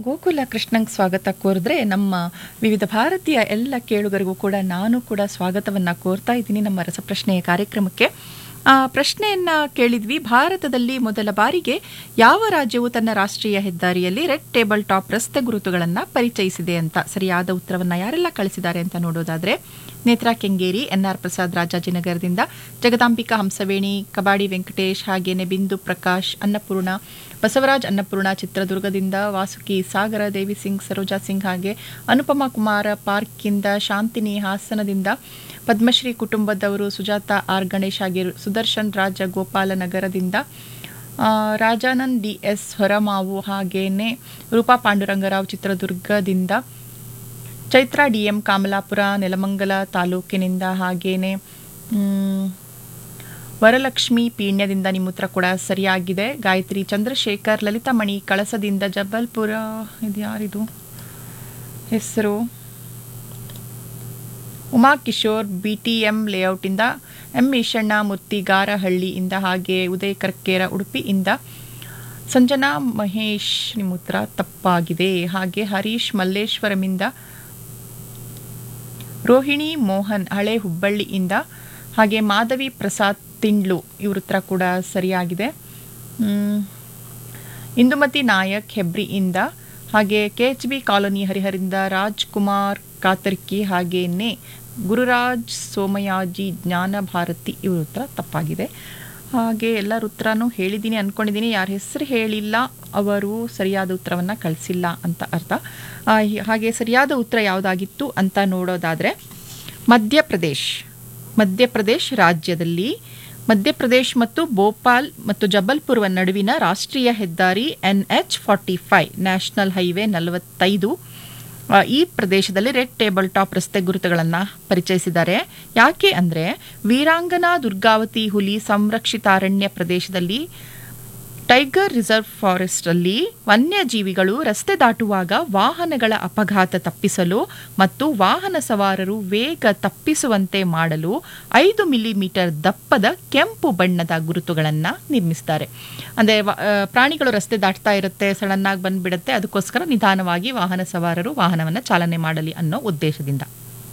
ಗೋಕುಲ ಕೃಷ್ಣಂಗೆ ಸ್ವಾಗತ ಕೋರಿದ್ರೆ ನಮ್ಮ ವಿವಿಧ ಭಾರತೀಯ ಎಲ್ಲ ಕೇಳುಗರಿಗೂ ಕೂಡ ನಾನು ಕೂಡ ಸ್ವಾಗತವನ್ನು ಕೋರ್ತಾ ಇದ್ದೀನಿ ನಮ್ಮ ರಸಪ್ರಶ್ನೆಯ ಕಾರ್ಯಕ್ರಮಕ್ಕೆ ಆ, ಪ್ರಶ್ನೆಯನ್ನ ಕೇಳಿದ್ವಿ ಭಾರತದಲ್ಲಿ ಮೊದಲ ಬಾರಿಗೆ ಯಾವ ರಾಜ್ಯವು ತನ್ನ ರಾಷ್ಟ್ರೀಯ ಹೆದ್ದಾರಿಯಲ್ಲಿ ರೆಡ್ ಟೇಬಲ್ ಟಾಪ್ ರಸ್ತೆ ಗುರುತುಗಳನ್ನು ಪರಿಚಯಿಸಿದೆ ಅಂತ ಸರಿಯಾದ ಉತ್ತರವನ್ನ ಯಾರೆಲ್ಲ ಕಳಿಸಿದ್ದಾರೆ ಅಂತ ನೋಡೋದಾದ್ರೆ ನೇತ್ರಾ ಕೆಂಗೇರಿ ಎನ್ಆರ್ ಪ್ರಸಾದ್ ರಾಜಾಜಿನಗರದಿಂದ ಜಗದಾಂಬಿಕಾ ಹಂಸವೇಣಿ ಕಬಾಡಿ ವೆಂಕಟೇಶ್ ಹಾಗೇನೆ ಬಿಂದು ಪ್ರಕಾಶ್ ಅನ್ನಪೂರ್ಣ ಬಸವರಾಜ್ ಅನ್ನಪೂರ್ಣ ಚಿತ್ರದುರ್ಗದಿಂದ ವಾಸುಕಿ ಸಾಗರ ದೇವಿ ಸಿಂಗ್ ಸರೋಜಾ ಸಿಂಗ್ ಹಾಗೆ ಅನುಪಮ ಕುಮಾರ ಪಾರ್ಕಿಂದ ಶಾಂತಿನಿ ಹಾಸನದಿಂದ ಪದ್ಮಶ್ರೀ ಕುಟುಂಬದವರು ಸುಜಾತ ಆರ್ ಗಣೇಶ್ ಹಾಗೆ ಸುದರ್ಶನ್ ರಾಜ ಗೋಪಾಲನಗರದಿಂದ ಆ, ರಾಜಾನಂದ್ ಡಿ ಎಸ್ ಹೊರಮಾವು ಹಾಗೇನೆ ರೂಪಾ ಪಾಂಡುರಂಗರಾವ್ ಚಿತ್ರದುರ್ಗದಿಂದ ಚೈತ್ರ ಡಿ ಎಂ ಕಾಮಲಾಪುರ ನೆಲಮಂಗಲ ತಾಲೂಕಿನಿಂದ ಹಾಗೇನೆ ಮ್, ವರಲಕ್ಷ್ಮಿ ಪೀಣ್ಯದಿಂದ ನಿಮ್ಮ ಉತ್ತರ ಕೂಡ ಸರಿಯಾಗಿದೆ ಗಾಯತ್ರಿ ಚಂದ್ರಶೇಖರ್ ಲಲಿತಮಣಿ ಕಳಸದಿಂದ ಜಬ್ಬಲ್ಪುರ ಇದು ಯಾರಿದು ಹೆಸರು Uma Kishore B T M ಲೇಔಟಿಂದ ಎಂ ಈಶಣ್ಣ ಮೂರ್ತಿ ಗಾರಹಳ್ಳಿಯಿಂದ ಹಾಗೆ ಉದಯ್ ಕರ್ಕೇರ ಉಡುಪಿಯಿಂದ ಸಂಜನಾ ಮಹೇಶ್ ನಿಮ್ಮ ಉತ್ತರ ತಪ್ಪಾಗಿದೆ ಹಾಗೆ ಹರೀಶ್ ಮಲ್ಲೇಶ್ವರಮಿಂದ ರೋಹಿಣಿ ಮೋಹನ್ ಹಳೆ ಹುಬ್ಬಳ್ಳಿಯಿಂದ ಹಾಗೆ ಮಾಧವಿ ಪ್ರಸಾದ್ ತಿಂಡ್ಲು ಇವ್ರ ಉತ್ತರ ಕೂಡ ಸರಿಯಾಗಿದೆ ಮ್, ಇಂದುಮತಿ ನಾಯಕ್ ಹೆಬ್ರಿಯಿಂದ ಹಾಗೆ ಕೆ ಎಚ್ ಬಿ ಕಾಲೋನಿ ಹರಿಹರಿಂದ ರಾಜ್ಕುಮಾರ್ ಕಾತರ್ಕಿ ಹಾಗೇನೆ ಗುರುರಾಜ್ ಸೋಮಯಾಜಿ ಜ್ಞಾನ ಭಾರತಿ ಇವ್ರ ಉತ್ತರ ತಪ್ಪಾಗಿದೆ ಹಾಗೆ ಎಲ್ಲರ ಉತ್ತರನೂ ಹೇಳಿದ್ದೀನಿ ಅಂದ್ಕೊಂಡಿದ್ದೀನಿ ಯಾರ ಹೆಸರು ಹೇಳಿಲ್ಲ ಅವರು ಸರಿಯಾದ ಉತ್ತರವನ್ನು ಕಳಿಸಿಲ್ಲ ಅಂತ ಅರ್ಥ ಆ, ಹಿ- ಹಾಗೆ ಸರಿಯಾದ ಉತ್ತರ ಯಾವುದಾಗಿತ್ತು ಅಂತ ನೋಡೋದಾದರೆ ಮಧ್ಯಪ್ರದೇಶ್ ಮಧ್ಯಪ್ರದೇಶ್ ರಾಜ್ಯದಲ್ಲಿ ಮಧ್ಯಪ್ರದೇಶ್ ಮತ್ತು ಭೋಪಾಲ್ ಮತ್ತು ಜಬಲ್ಪುರ ನಡುವಿನ ರಾಷ್ಟ್ರೀಯ ಹೆದ್ದಾರಿ N H forty five national highway ನಲವತ್ತೈದು ಆ, ಈ ಪ್ರದೇಶದಲ್ಲಿ ರೆಡ್ ಟೇಬಲ್ ಟಾಪ್ ರಸ್ತೆ ಗುರುತುಗಳನ್ನು ಪರಿಚಯಿಸಿದ್ದಾರೆ ಯಾಕೆ ಅಂದರೆ ವೀರಾಂಗನಾ ದುರ್ಗಾವತಿ ಹುಲಿ ಸಂರಕ್ಷಿತಾರಣ್ಯ ಪ್ರದೇಶದಲ್ಲಿ ಟೈಗರ್ ರಿಸರ್ವ್ ಫಾರೆಸ್ಟ್ ಅಲ್ಲಿ ವನ್ಯಜೀವಿಗಳು ರಸ್ತೆ ದಾಟುವಾಗ ವಾಹನಗಳ ಅಪಘಾತ ತಪ್ಪಿಸಲು ಮತ್ತು ವಾಹನ ಸವಾರರು ವೇಗ ತಪ್ಪಿಸುವಂತೆ ಮಾಡಲು ಐದು ಮಿಲಿಮೀಟರ್ ದಪ್ಪದ ಕೆಂಪು ಬಣ್ಣದ ಗುರುತುಗಳನ್ನು ನಿರ್ಮಿಸ್ತಾರೆ ಅಂದರೆ ಪ್ರಾಣಿಗಳು ರಸ್ತೆ ದಾಟ್ತಾ ಇರುತ್ತೆ ಸಡನ್ ಆಗಿ ಬಂದ್ಬಿಡುತ್ತೆ ಅದಕ್ಕೋಸ್ಕರ ನಿಧಾನವಾಗಿ ವಾಹನ ಸವಾರರು ವಾಹನವನ್ನು ಚಾಲನೆ ಮಾಡಲಿ ಅನ್ನೋ ಉದ್ದೇಶದಿಂದ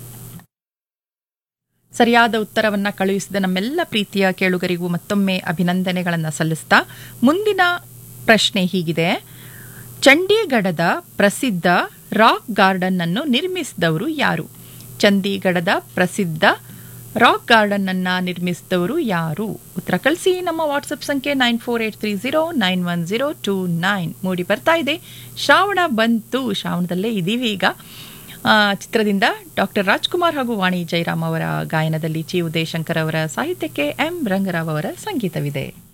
ಸರಿಯಾದ ಉತ್ತರವನ್ನ ಕಳುಹಿಸಿದ ನಮ್ಮೆಲ್ಲ ಪ್ರೀತಿಯ ಕೇಳುಗರಿಗೂ ಮತ್ತೊಮ್ಮೆ ಅಭಿನಂದನೆಗಳನ್ನು ಸಲ್ಲಿಸ್ತಾ ಮುಂದಿನ ಪ್ರಶ್ನೆ ಹೀಗಿದೆ ಚಂಡೀಗಢದ ಪ್ರಸಿದ್ಧ ರಾಕ್ ಗಾರ್ಡನ್ ಅನ್ನು ನಿರ್ಮಿಸಿದವರು ಯಾರು ಚಂಡೀಗಢದ ಪ್ರಸಿದ್ಧ ರಾಕ್ ಗಾರ್ಡನ್ ಅನ್ನ ನಿರ್ಮಿಸಿದವರು ಯಾರು ಉತ್ತರ ಕಳಿಸಿ ನಮ್ಮ ವಾಟ್ಸಪ್ ಸಂಖ್ಯೆ nine four eight three zero nine one zero two nine ಮೂಡಿ ಬರ್ತಾ ಇದೆ ಶ್ರಾವಣ ಬಂತು ಶ್ರಾವಣದಲ್ಲೇ ಇದೀವಿ ಈಗ ಆ, ಚಿತ್ರದಿಂದ ಡಾಕ್ಟರ್ ರಾಜ್ಕುಮಾರ್ ಹಾಗೂ ವಾಣಿ ಜಯರಾಮ್ ಅವರ ಗಾಯನದಲ್ಲಿ ಚಿ ಉದಯಶಂಕರ್ ಅವರ ಸಾಹಿತ್ಯಕ್ಕೆ ಎಂ ರಂಗರಾವ್ ಅವರ ಸಂಗೀತವಿದೆ